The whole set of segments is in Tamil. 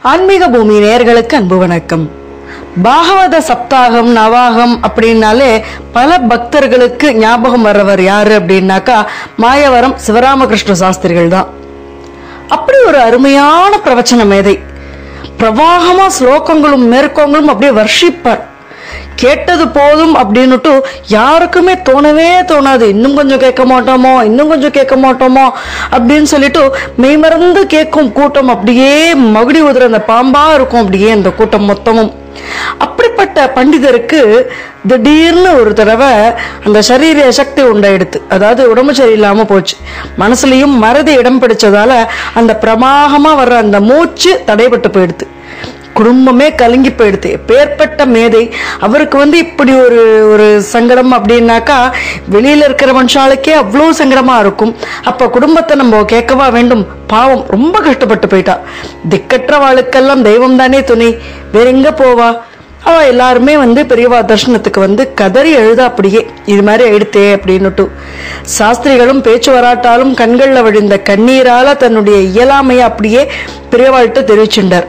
ஆன்மீக பூமி நேயர்களுக்கு அன்பு வணக்கம் பாகவத சப்தாகம் நவாகம் அப்படின்னாலே பல பக்தர்களுக்கு ஞாபகம் வர்றவர் யாரு அப்படின்னாக்கா மாயவரம் சிவராமகிருஷ்ண சாஸ்திரிகள் தான் அப்படி ஒரு அருமையான பிரவச்சன மேதை பிரவாகமா ஸ்லோகங்களும் மேற்கோங்களும் அப்படியே வர்ஷிப்பார் கேட்டது போதும் அப்படின்னுட்டு யாருக்குமே தோணவே தோணாது இன்னும் கொஞ்சம் கேட்க மாட்டோமோ இன்னும் கொஞ்சம் கேட்க மாட்டோமோ அப்படின்னு சொல்லிட்டு மெய்மறந்து கேட்கும் கூட்டம் அப்படியே மகுடி உதிர அந்த பாம்பா இருக்கும் அப்படியே அந்த கூட்டம் மொத்தமும் அப்படிப்பட்ட பண்டிதருக்கு திடீர்னு ஒரு தடவை அந்த சரீர சக்தி உண்டாயிடுத்து அதாவது உடம்பு சரியில்லாம போச்சு மனசுலயும் மறதி இடம் பிடிச்சதால அந்த பிரமாகமா வர்ற அந்த மூச்சு தடைபட்டு போயிடுது குடும்பமே கலங்கி போயிடுது பேர்பட்ட மேதை அவருக்கு வந்து இப்படி ஒரு ஒரு சங்கடம் அப்படின்னாக்கா வெளியில இருக்கிற மனுஷாளுக்கே அவ்வளோ சங்கடமா இருக்கும் அப்ப குடும்பத்தை நம்ம கேட்கவா வேண்டும் பாவம் ரொம்ப கஷ்டப்பட்டு போயிட்டா திக்கற்ற வாளுக்கெல்லாம் தெய்வம் தானே துணை வேற எங்க போவா அவ எல்லாருமே வந்து பெரியவா தர்ஷனத்துக்கு வந்து கதறி எழுத அப்படியே இது மாதிரி எடுத்தே அப்படின்னுட்டு சாஸ்திரிகளும் பேச்சு வராட்டாலும் கண்கள்ல வழிந்த கண்ணீரால தன்னுடைய இயலாமையை அப்படியே பெரியவாள்கிட்ட தெரிவிச்சுட்டார்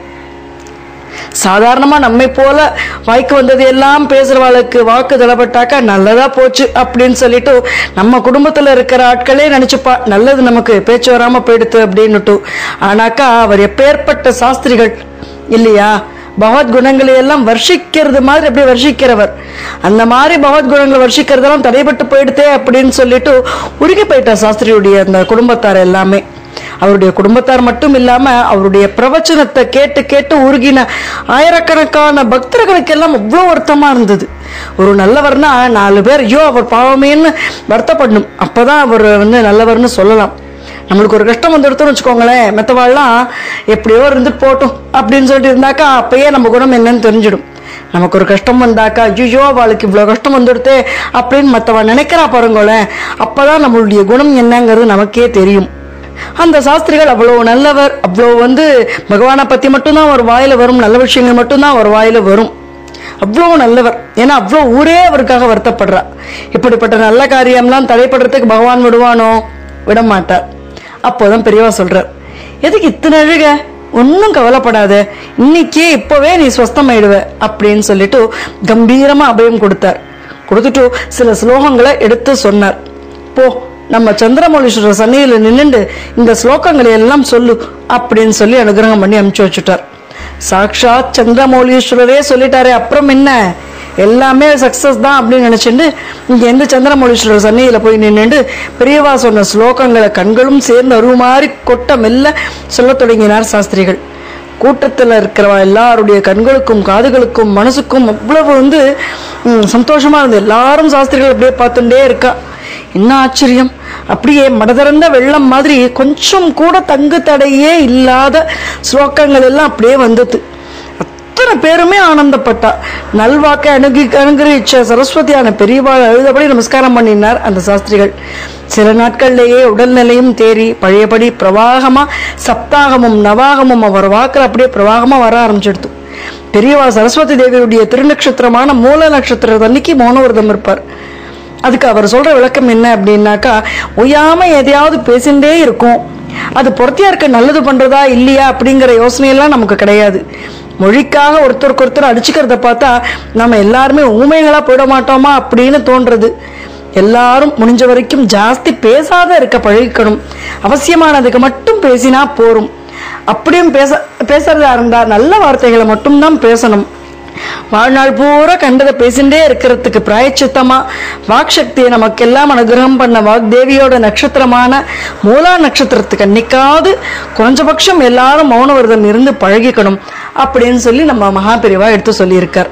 சாதாரணமா நம்மை போல வாய்க்கு வந்தது எல்லாம் பேசுறவாளுக்கு வாக்கு தளப்பட்டாக்கா நல்லதா போச்சு அப்படின்னு சொல்லிட்டு நம்ம குடும்பத்துல இருக்கிற ஆட்களே நினைச்சுப்பா நல்லது நமக்கு பேச்சு வராம போயிடுத்து அப்படின்னுட்டு ஆனாக்கா அவர் எப்பேற்பட்ட சாஸ்திரிகள் இல்லையா பகவத் குணங்களை எல்லாம் வர்ஷிக்கிறது மாதிரி அப்படியே வர்ஷிக்கிறவர் அந்த மாதிரி பகவத் குணங்களை வர்ஷிக்கிறதெல்லாம் தடைபட்டு போயிடுதே அப்படின்னு சொல்லிட்டு உருகி போயிட்டா சாஸ்திரியுடைய அந்த குடும்பத்தார் எல்லாமே அவருடைய குடும்பத்தார் மட்டும் இல்லாம அவருடைய பிரவச்சனத்தை கேட்டு கேட்டு உருகின ஆயிரக்கணக்கான பக்தர்களுக்கெல்லாம் அவ்வளோ வருத்தமா இருந்தது ஒரு நல்லவர்னா நாலு பேர் ஐயோ அவர் பாவமேன்னு வருத்தப்படணும் அப்பதான் அவர் வந்து நல்லவர்னு சொல்லலாம் நம்மளுக்கு ஒரு கஷ்டம் வந்து எடுத்தோம்னு வச்சுக்கோங்களேன் மெத்தவாள்லாம் எப்படியோ இருந்துட்டு போட்டும் அப்படின்னு சொல்லிட்டு இருந்தாக்கா அப்பயே நம்ம குணம் என்னன்னு தெரிஞ்சிடும் நமக்கு ஒரு கஷ்டம் வந்தாக்கா ஐயோ அவளுக்கு இவ்வளோ கஷ்டம் வந்துடுத்தே அப்படின்னு மற்றவ நினைக்கிறா பாருங்களேன் அப்பதான் நம்மளுடைய குணம் என்னங்கிறது நமக்கே தெரியும் அந்த சாஸ்திரிகள் அவ்வளோ நல்லவர் அவ்வளோ வந்து பகவானை பற்றி மட்டும்தான் ஒரு வாயில வரும் நல்ல விஷயங்கள் மட்டும்தான் ஒரு வாயில வரும் அவ்வளோ நல்லவர் ஏன்னா அவ்வளோ ஊரே அவருக்காக வருத்தப்படுறா இப்படிப்பட்ட நல்ல காரியம்லாம் தடைப்படுறதுக்கு பகவான் விடுவானோ விட மாட்டார் அப்போதான் பெரியவா சொல்றார் எதுக்கு இத்தனை அழுக ஒன்றும் கவலைப்படாத இன்னைக்கே இப்போவே நீ ஸ்வஸ்தமாயிடுவ அப்படின்னு சொல்லிட்டு கம்பீரமா அபயம் கொடுத்தார் கொடுத்துட்டு சில ஸ்லோகங்களை எடுத்து சொன்னார் போ நம்ம சந்திரமௌலீஸ்வரர் சன்னியில நின்னுண்டு இந்த ஸ்லோகங்களை எல்லாம் சொல்லு அப்படின்னு சொல்லி அனுகிரகம் பண்ணி அனுப்பிச்சு வச்சுட்டார் சாக்ஷாத் சந்திரமௌலீஸ்வரரே சொல்லிட்டாரே அப்புறம் என்ன எல்லாமே சக்சஸ் தான் அப்படின்னு நினைச்சுட்டு இங்க எந்த சந்திரமௌலீஸ்வரர் சன்னியில போய் நின்னுண்டு பெரியவா சொன்ன ஸ்லோகங்களை கண்களும் சேர்ந்து அருவு மாதிரி கொட்ட மெல்ல சொல்லத் தொடங்கினார் சாஸ்திரிகள் கூட்டத்தில் இருக்கிறவா எல்லாருடைய கண்களுக்கும் காதுகளுக்கும் மனசுக்கும் அவ்வளவு வந்து ம், சந்தோஷமா இருந்தது எல்லாரும் சாஸ்திரிகள் அப்படியே பார்த்துட்டே இருக்கா என்ன ஆச்சரியம் அப்படியே மடதிறந்த வெள்ளம் மாதிரி கொஞ்சம் கூட தங்கு தடையே இல்லாத ஸ்லோகங்கள் எல்லாம் அப்படியே வந்தது அத்தனை பேருமே ஆனந்தப்பட்டா நல்வாக்கை அணுகி அனுகிரகிச்ச சரஸ்வதியான பெரியவாள் அழுதபடி நமஸ்காரம் பண்ணினார் அந்த சாஸ்திரிகள் சில நாட்கள்லேயே உடல்நிலையும் தேறி பழையபடி பிரவாகமா சப்தாகமும் நவாகமும் அவர் வாக்கில் அப்படியே பிரவாகமா வர ஆரம்பிச்சிடுது பெரியவா சரஸ்வதி தேவியுடைய திருநக்ஷத்திரமான மூல நட்சத்திர அன்னைக்கு மௌனவிரதம் இருப்பார் அதுக்கு அவர் சொல்ற விளக்கம் என்ன அப்படின்னாக்கா ஒய்யாம எதையாவது பேசிண்டே இருக்கும் அது பொறுத்தியாருக்கு நல்லது பண்றதா இல்லையா அப்படிங்கிற யோசனையெல்லாம் நமக்கு கிடையாது மொழிக்காக ஒருத்தருக்கு ஒருத்தர் அடிச்சுக்கிறத பார்த்தா நம்ம எல்லாருமே ஊமைகளா போயிட மாட்டோமா அப்படின்னு தோன்றது எல்லாரும் முடிஞ்ச வரைக்கும் ஜாஸ்தி பேசாத இருக்க பழகிக்கணும் அவசியமானதுக்கு மட்டும் பேசினா போரும் அப்படியும் பேச பேசுறதா இருந்தா நல்ல வார்த்தைகளை மட்டும்தான் பேசணும் வாழ்நாள் பூரா கண்டதை பேசிண்டே இருக்கிறதுக்கு பிராயச்சித்தமா வாக் சக்தியை நமக்கெல்லாம் அனுகிரகம் பண்ண வாக்தேவியோட நட்சத்திரமான மூலா நட்சத்திரத்துக்கு அன்னைக்காவது குறைஞ்சபட்சம் எல்லாரும் மௌன விரதம் இருந்து பழகிக்கணும் அப்படின்னு சொல்லி நம்ம மகாபெரிவா எடுத்து சொல்லியிருக்கார்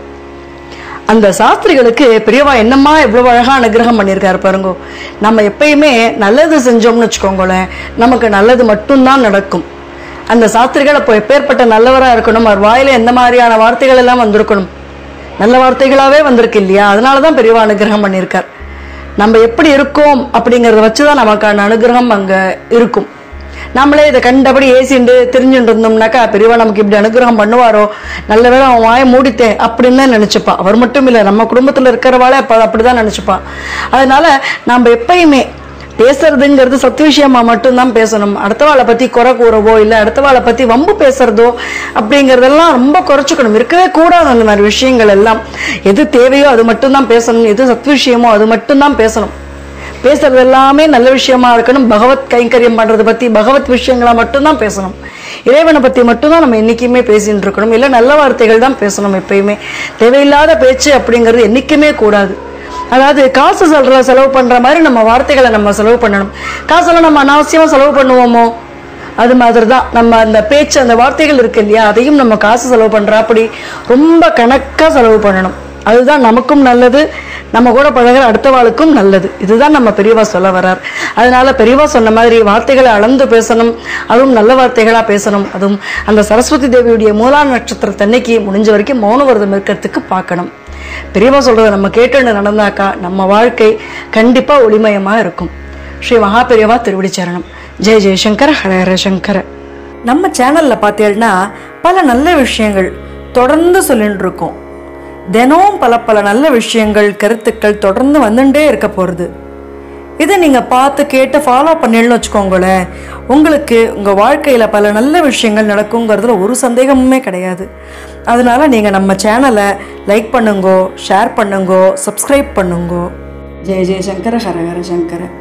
அந்த சாஸ்திரிகளுக்கு பெரியவா என்னம்மா எவ்வளவு அழகா அனுகிரகம் பண்ணியிருக்காரு பாருங்க நம்ம எப்பயுமே நல்லது செஞ்சோம்னு வச்சுக்கோங்களேன் நமக்கு நல்லது மட்டும்தான் நடக்கும் அந்த சாஸ்திரிகள் அப்போ எப்பேற்பட்ட நல்லவரா இருக்கணும் அவர் வாயில எந்த மாதிரியான வார்த்தைகள் எல்லாம் வந்திருக்கணும் நல்ல வார்த்தைகளாவே வந்திருக்கு இல்லையா அதனாலதான் பெரியவா அனுகிரகம் பண்ணியிருக்கார் நம்ம எப்படி இருக்கோம் அப்படிங்கறத வச்சுதான் நமக்கான அனுகிரகம் அங்க இருக்கும் நம்மளே இதை கண்டபடி ஏசிண்டு தெரிஞ்சுட்டு இருந்தோம்னாக்கா பெரியவா நமக்கு இப்படி அனுகிரகம் பண்ணுவாரோ நல்ல வேளை அவன் வாயை மூடித்தேன் அப்படின்னு தான் நினைச்சுப்பான் அவர் மட்டும் இல்லை நம்ம குடும்பத்துல இருக்கிறவாளே அப்ப அப்படிதான் நினைச்சுப்பான் அதனால நம்ம எப்பயுமே பேசுறதுங்கிறது சத்து விஷயமா மட்டும்தான் பேசணும் அடுத்தவாளை பத்தி குறை கூறவோ இல்லை அடுத்தவாளை பத்தி வம்பு பேசுறதோ அப்படிங்கறதெல்லாம் ரொம்ப குறைச்சிக்கணும் இருக்கவே கூடாது அந்த மாதிரி விஷயங்கள் எல்லாம் எது தேவையோ அது மட்டும்தான் பேசணும் எது சத்து விஷயமோ அது மட்டும்தான் பேசணும் பேசுறது எல்லாமே நல்ல விஷயமா இருக்கணும் பகவத் கைங்கரியம் பண்றதை பத்தி பகவத் விஷயங்களா மட்டும்தான் பேசணும் இறைவனை பத்தி மட்டும்தான் நம்ம என்னைக்குமே பேசிட்டு இருக்கணும் இல்லை நல்ல வார்த்தைகள் தான் பேசணும் எப்பயுமே தேவையில்லாத பேச்சு அப்படிங்கிறது என்னைக்குமே கூடாது அதாவது காசு சொல்ற செலவு பண்ற மாதிரி நம்ம வார்த்தைகளை நம்ம செலவு பண்ணணும் காசெல்லாம் நம்ம அனாவசியமா செலவு பண்ணுவோமோ அது மாதிரி தான் நம்ம அந்த பேச்சு அந்த வார்த்தைகள் இருக்கு இல்லையா அதையும் நம்ம காசு செலவு பண்ற அப்படி ரொம்ப கணக்கா செலவு பண்ணணும் அதுதான் நமக்கும் நல்லது நம்ம கூட பழகுற அடுத்தவாளுக்கும் நல்லது இதுதான் நம்ம பெரியவா சொல்ல வர்றார் அதனால பெரியவா சொன்ன மாதிரி வார்த்தைகளை அளந்து பேசணும் அதுவும் நல்ல வார்த்தைகளா பேசணும் அதுவும் அந்த சரஸ்வதி தேவியுடைய மூலா நட்சத்திரத்தன்னைக்கு முடிஞ்ச வரைக்கும் மௌன விரதம் இருக்கிறதுக்கு பார்க்கணும் பெரியவா சொல்றதை நம்ம கேட்டு நடந்தாக்கா நம்ம வாழ்க்கை கண்டிப்பா ஒளிமயமா இருக்கும் ஸ்ரீ மகாபெரியவா திருவடி சரணம் ஜெய ஜெயசங்கர ஹர ஹர சங்கர நம்ம சேனல்ல பார்த்தீங்கன்னா பல நல்ல விஷயங்கள் தொடர்ந்து சொல்லிட்டு இருக்கோம் தினம் பல பல நல்ல விஷயங்கள் கருத்துக்கள் தொடர்ந்து வந்துட்டே இருக்க போகிறது இதை நீங்கள் பார்த்து கேட்டு ஃபாலோ பண்ணிடணும்னு வச்சுக்கோங்களேன் உங்களுக்கு உங்கள் வாழ்க்கையில் பல நல்ல விஷயங்கள் நடக்குங்கிறதுல ஒரு சந்தேகமுமே கிடையாது அதனால நீங்கள் நம்ம சேனலை லைக் பண்ணுங்கோ ஷேர் பண்ணுங்கோ சப்ஸ்கிரைப் பண்ணுங்கோ ஜெய ஜெய சங்கர ஹர ஹர சங்கர